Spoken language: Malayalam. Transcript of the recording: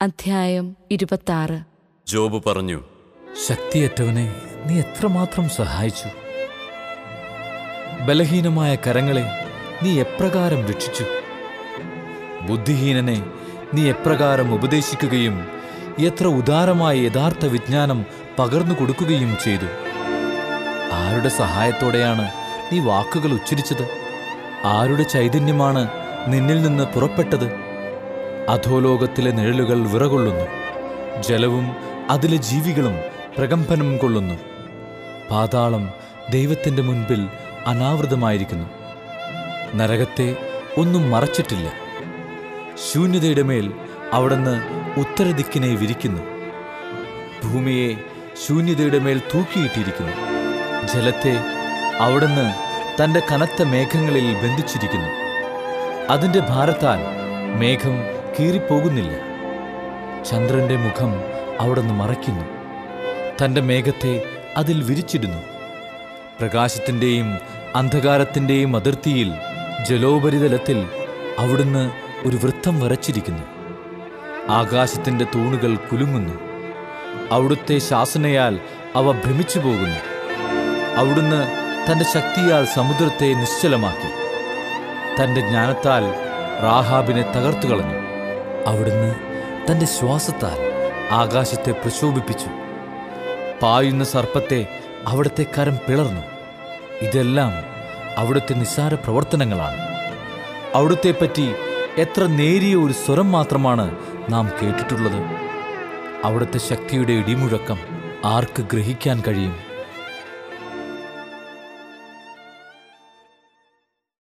അധ്യായം ഇരുപത്താറ് ജോബ് പറഞ്ഞു ശക്തിയറ്റവനെ നീ എത്രമാത്രം സഹായിച്ചു ബലഹീനമായ കരങ്ങളെ നീ എപ്രകാരം രക്ഷിച്ചു ബുദ്ധിഹീനനെ നീ എപ്രകാരം ഉപദേശിക്കുകയും എത്ര ഉദാരമായ യഥാർത്ഥ വിജ്ഞാനം പകർന്നു കൊടുക്കുകയും ചെയ്തു ആരുടെ സഹായത്തോടെയാണ് നീ വാക്കുകൾ ഉച്ചരിച്ചത് ആരുടെ ചൈതന്യമാണ് നിന്നിൽ നിന്ന് പുറപ്പെട്ടത് അധോലോകത്തിലെ നിഴലുകൾ വിറകൊള്ളുന്നു ജലവും അതിലെ ജീവികളും പ്രകമ്പനം കൊള്ളുന്നു പാതാളം ദൈവത്തിന്റെ മുൻപിൽ അനാവൃതമായിരിക്കുന്നു നരകത്തെ ഒന്നും മറച്ചിട്ടില്ല ശൂന്യതയുടെ മേൽ അവിടുന്ന് ഉത്തരദിക്കിനെ വിരിക്കുന്നു ഭൂമിയെ ശൂന്യതയുടെ മേൽ തൂക്കിയിട്ടിരിക്കുന്നു ജലത്തെ അവിടുന്ന് തന്റെ കനത്ത മേഘങ്ങളിൽ ബന്ധിച്ചിരിക്കുന്നു അതിന്റെ ഭാരത്താൽ മേഘം കീറിപ്പോകുന്നില്ല ചന്ദ്രന്റെ മുഖം അവിടുന്ന് മറയ്ക്കുന്നു തന്റെ മേഘത്തെ അതിൽ വിരിച്ചിടുന്നു പ്രകാശത്തിന്റെയും അന്ധകാരത്തിന്റെയും അതിർത്തിയിൽ ജലോപരിതലത്തിൽ അവിടുന്ന് ഒരു വൃത്തം വരച്ചിരിക്കുന്നു ആകാശത്തിന്റെ തൂണുകൾ കുലുങ്ങുന്നു അവിടുത്തെ ശാസനയാൽ അവ ഭ്രമിച്ചു പോകുന്നു അവിടുന്ന് തന്റെ ശക്തിയാൽ സമുദ്രത്തെ നിശ്ചലമാക്കി തന്റെ ജ്ഞാനത്താൽ റാഹാബിനെ തകർത്തു കളഞ്ഞു അവിടുന്ന് തന്റെ ശ്വാസത്താൽ ആകാശത്തെ പ്രശോഭിപ്പിച്ചു പായുന്ന സർപ്പത്തെ അവിടുത്തെ കരം പിളർന്നു ഇതെല്ലാം അവിടുത്തെ നിസ്സാര പ്രവർത്തനങ്ങളാണ് അവിടുത്തെപ്പറ്റി എത്ര നേരിയ ഒരു സ്വരം മാത്രമാണ് നാം കേട്ടിട്ടുള്ളത് അവിടുത്തെ ശക്തിയുടെ ഇടിമുഴക്കം ആർക്ക് ഗ്രഹിക്കാൻ കഴിയും